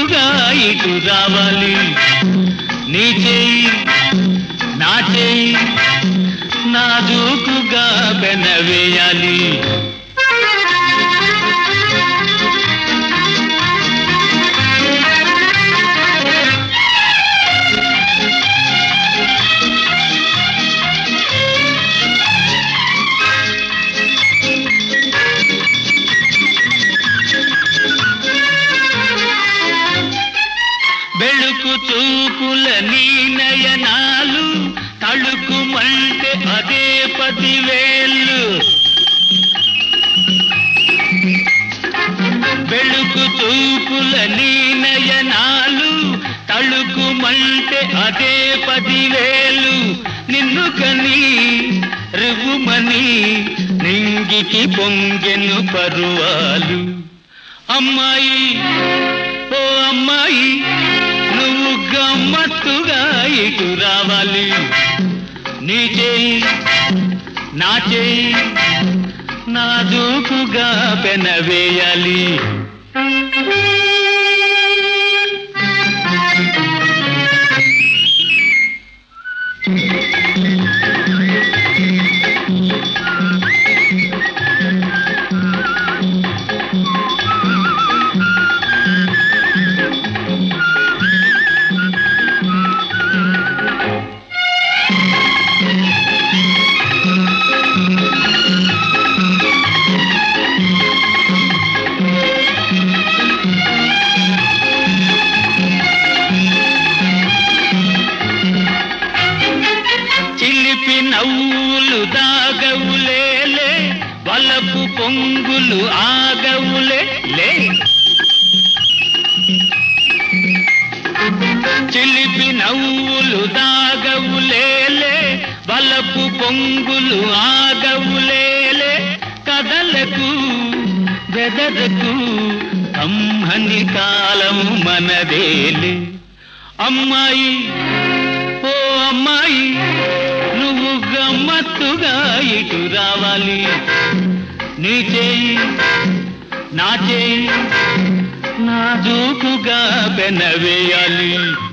గమ్మత్తుగా ఇటు రావాలి నీ చేయి నా చేయి నాజూకుగా బెనవేయాలి బెళుకు చూపుల నీ నయనాలు తళుకుమంటే అదే పదివేళ్ళు బెళుకు చూపుల నీ నయనాలు తళుకుమంటే అదే పదివేలు నిన్ను కని రివ్వుమని నింగికి పొంగెను పరువాలు అమ్మాయి ఓ అమ్మాయి నువ్వు గమ్మత్తుగా ఇటు రావాలి నీ చేయి నా చేయి నా దూకుగా పెనవేయాలి చిలిపి నవ్వులు దాగవులేలే వలపు పొంగులు ఆగవులే లే చిలిపి నవ్వులు దాగవులేలే వలపు పొంగులు ఆగవులేలే కదలకు బెదరకు అమ్మని కాలము మనదేలే అమ్మాయి ఓ అమ్మాయి నువ్వు గమ్మత్తుగా ఇటు రావాలి నీ చేయి నా చేయి నా దూకుగా పెనవేయాలి